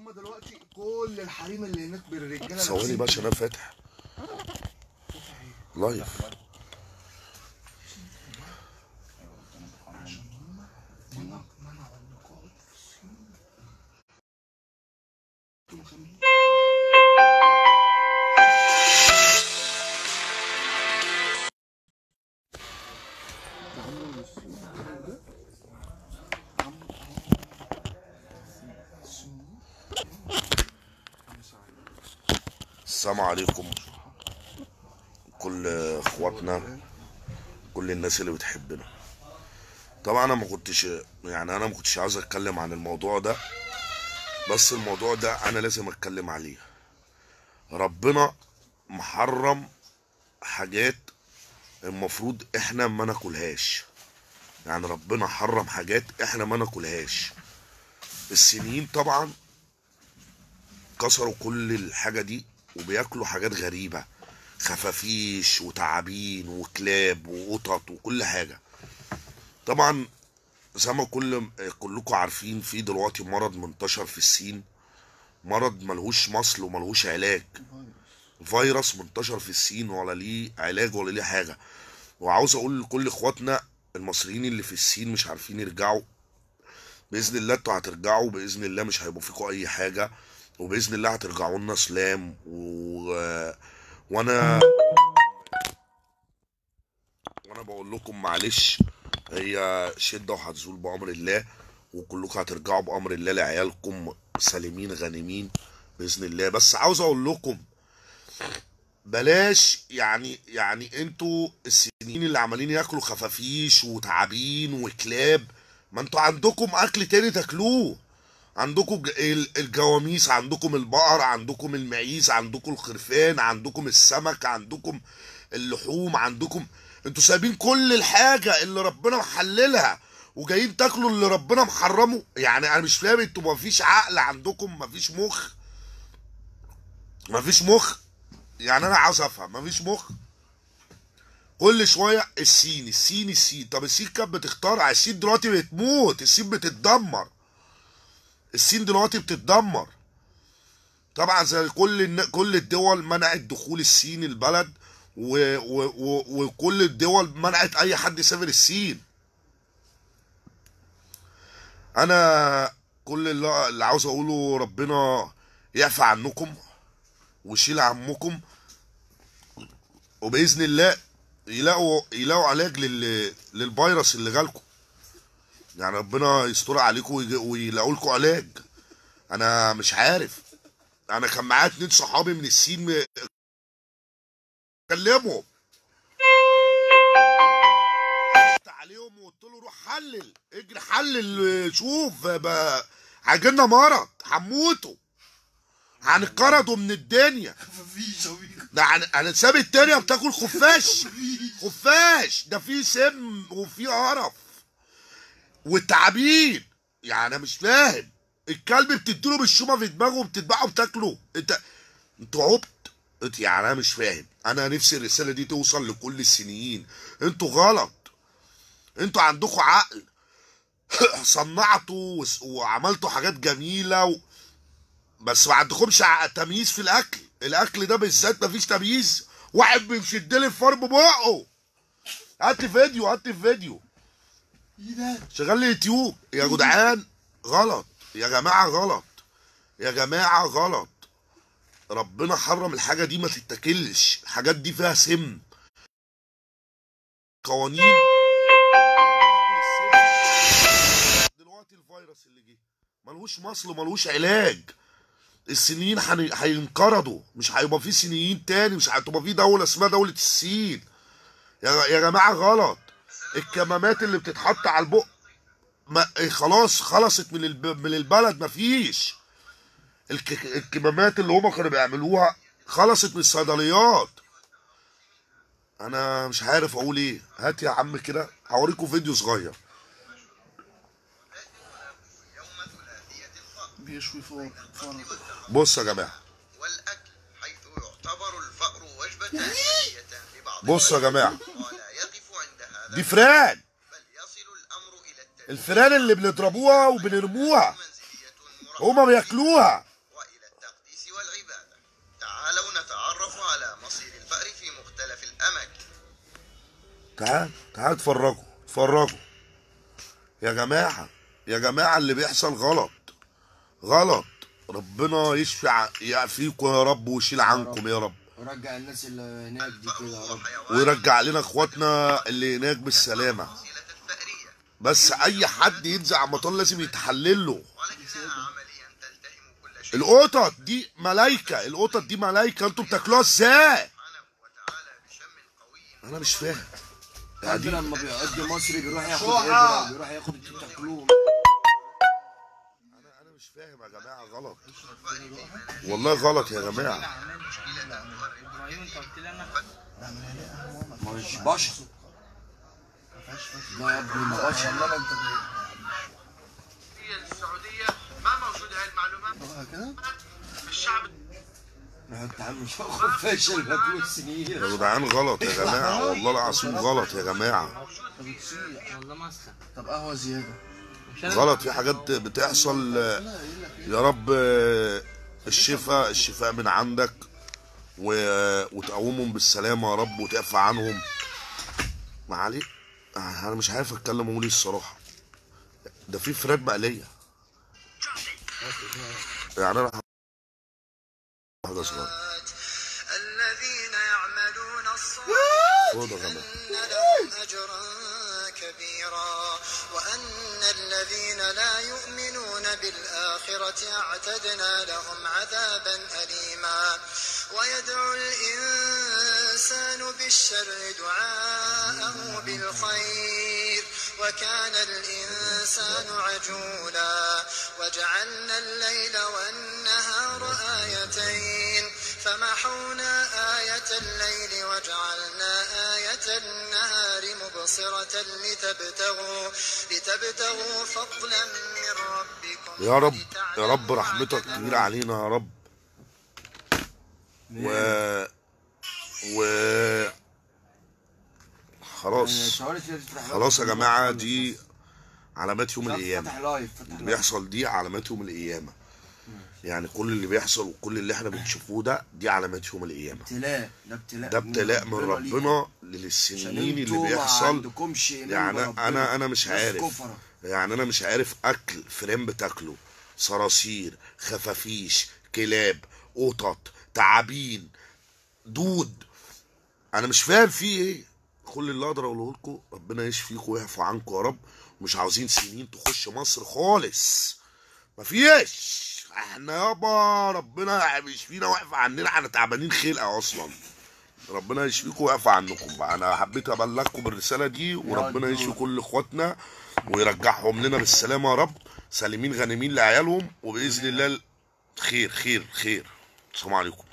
هم دلوقتي كل الحريم اللي هناك بالرجاله ثواني لابسين بقى عشان انا فاتح لايف منع منع النقاط في الصين انتوا مخمين السلام عليكم كل اخواتنا كل الناس اللي بتحبنا طبعا انا ما كنتش يعني انا ما كنتش عاوز اتكلم عن الموضوع ده بس الموضوع ده انا لازم اتكلم عليه ربنا محرم حاجات المفروض احنا ما ناكلهاش يعني ربنا حرم حاجات احنا ما ناكلهاش السنين طبعا كسروا كل الحاجة دي وبياكلوا حاجات غريبة خفافيش وتعابين وكلاب وقطط وكل حاجة طبعا زي ما كل كلكم عارفين في دلوقتي مرض منتشر في الصين مرض ملهوش مصل وملهوش علاج فيروس منتشر في الصين ولا ليه علاج ولا ليه حاجة وعاوز اقول لكل اخواتنا المصريين اللي في الصين مش عارفين يرجعوا باذن الله انتوا هترجعوا باذن الله مش هيبقى فيكم اي حاجه وباذن الله هترجعوا لنا سلام و... وانا وانا بقول لكم معلش هي شده وهتزول بامر الله وكلكم هترجعوا بامر الله لعيالكم سالمين غانمين باذن الله بس عاوز اقول لكم بلاش يعني يعني انتوا السنين اللي عمالين ياكلوا خفافيش وتعابين وكلاب ما انتوا عندكم اكل تاني تاكلوه عندكم ج- ال- الجواميس عندكم البقر عندكم المعيز عندكم الخرفان عندكم السمك عندكم اللحوم عندكم انتوا سايبين كل الحاجة اللي ربنا محللها وجايين تاكلوا اللي ربنا محرمه يعني انا مش فاهم انتوا مفيش عقل عندكم مفيش مخ مفيش مخ يعني انا عاوز افهم مفيش مخ كل شويه الصين الصين الصين طب الصين كانت بتخترع الصين دلوقتي بتموت الصين بتتدمر الصين دلوقتي بتتدمر طبعا زي كل الن- كل الدول منعت دخول الصين البلد و و و وكل الدول منعت اي حد يسافر الصين انا كل اللي, اللي عاوز اقوله ربنا يعفى عنكم ويشيل همكم وباذن الله يلاقوا يلاقوا علاج لل للفيروس اللي جالكم يعني ربنا يستر عليكم ويج- ويلاقوا لكم علاج انا مش عارف انا كان معايا اتنين صحابي من الصين م- كلمهم قلت عليهم وقلت له روح حلل اجري حلل شوف بقى هيجيلنا مرض هنموتوا هنتقرضوا من الدنيا خفافيش يا بيكو ده انا انا ساب الدنيا بتاكل خفاش خفاش ده فيه سم وفيه قرف والتعابين يعني انا مش فاهم الكلب بتديله بالشومه في دماغه وبتذبحه وبتاكله انت انتوا عبط انت يعني انا مش فاهم انا نفسي الرساله دي توصل لكل الصينيين انتوا غلط انتوا عندكم عقل صنعتوا وس- وعملتوا حاجات جميله و... بس ما عندكمش ع- تمييز في الاكل الاكل ده بالذات مفيش تمييز واحد بيشد لي الفار ببقه هات لي فيديو هات لي فيديو ايه ده شغال لي يوتيوب يا جدعان غلط يا جماعه غلط يا جماعه غلط ربنا حرم الحاجه دي ما تتاكلش الحاجات دي فيها سم قوانين دلوقتي الفيروس اللي جه ملوش مصل وملوش علاج السنين هن- هينقرضوا مش هيبقى في سنين تاني مش هتبقى في دولة اسمها دولة الصين يا يا جماعة غلط الكمامات اللي بتتحط على البق ما إيه خلاص خلصت من الب... من البلد مفيش الك... الكمامات اللي هما كانوا بيعملوها خلصت من الصيدليات انا مش عارف اقول ايه هات يا عم كده هوريكم فيديو صغير بيشوي فار فار بص يا جماعه والأكل حيث يعتبر الفأر وجبة أساسية لبعض بص يا جماعه ولا يقف عند هذا دي فران بل يصل الأمر إلى التدخين الفران اللي بنضربوها وبنرموها منزلية هما بياكلوها تعال تعال اتفرجوا اتفرجوا يا جماعة يا جماعة اللي بيحصل غلط غلط ربنا يشفي ع- يعافيكم يا رب ويشيل عنكم يا رب ورجع الناس اللي هناك دي كده يا رب ويرجع لنا اخواتنا اللي هناك بالسلامة وسيلة الثأرية بس اي حد ينزع مطار لازم يتحلل له ولكنها عمليا تلتهم كل شيء القطط دي ملايكة القطط دي ملايكة انتوا بتاكلوها ازاي سبحانه وتعالى بشم قوي انا مش فاهم حد يعني لما بيقضي مصري بيروح ياخد شوحة. ابره بيروح ياخد التكلوم انا انا مش فاهم يا جماعة غلط والله غلط يا جماعة ابراهيم انت قلت لي انا مش بشر لا يا ابني ما بشر هي السعودية ما موجودة هاي المعلومات كده الشعب لا انت عم مش هاخد فاشل بقول سنين يا جدعان غلط يا جماعة والله العظيم غلط يا جماعة والله مسخه طب قهوه زياده مش انا غلط في حاجات بتحصل يا رب الشفاء الشفاء من عندك و... وتقومهم بالسلامة يا رب وتعفى عنهم معالي انا مش عارف اتكلم اقول ايه الصراحة ده في فراخ مقلية يعني انا حاجة صغيرة الذين يعملون الصالحات خد يا جماعة أن لهم أجرا كبيرا وأن الذين لا يؤمنون بالآخرة أعتدنا لهم عذابا أليما ويدعو الإنسان بالشر دعاءه بالخير وكان الإنسان عجولا وجعلنا الليل والنهار آيتين فمحونا آية الليل وجعلنا آية النهار مبصرة لتبتغوا لتبتغوا فضلا من ربكم يا رب يا رب ولتعلموا رحمتك عدد كبيرة علينا يا رب و و خلاص شعوري كده تفتح لايف. خلاص يا جماعة دي علامات يوم فتح القيامة لايف فتح اللي لايف بيحصل دي علامات يوم القيامة يعني كل اللي بيحصل وكل اللي احنا بنشوفوه ده دي علامات يوم القيامة ابتلاء ده ابتلاء ده ابتلاء من ليكم. ربنا عشان للسنين اللي انتوا ما بيحصل عندكمش إيمان يعني بربنا. انا انا مش ناس عارف كفرة. يعني انا مش عارف اكل فريم بتاكله صراصير خفافيش كلاب قطط تعابين دود انا مش فاهم فيه ايه كل اللي اقدر اقوله لكم ربنا يشفيكم ويعفو عنكم يا رب مش عاوزين سنين تخش مصر خالص مفيش احنا يابا ربنا يشفينا ويعفو عننا احنا تعبانين خلقه اصلا ربنا يشفيكم ويعفو عنكم بقى انا حبيت ابلغكم بالرساله دي وربنا يشفي كل اخواتنا ويرجعهم لنا بالسلامه يا رب سالمين غانمين لعيالهم وباذن الله خير خير خير السلام عليكم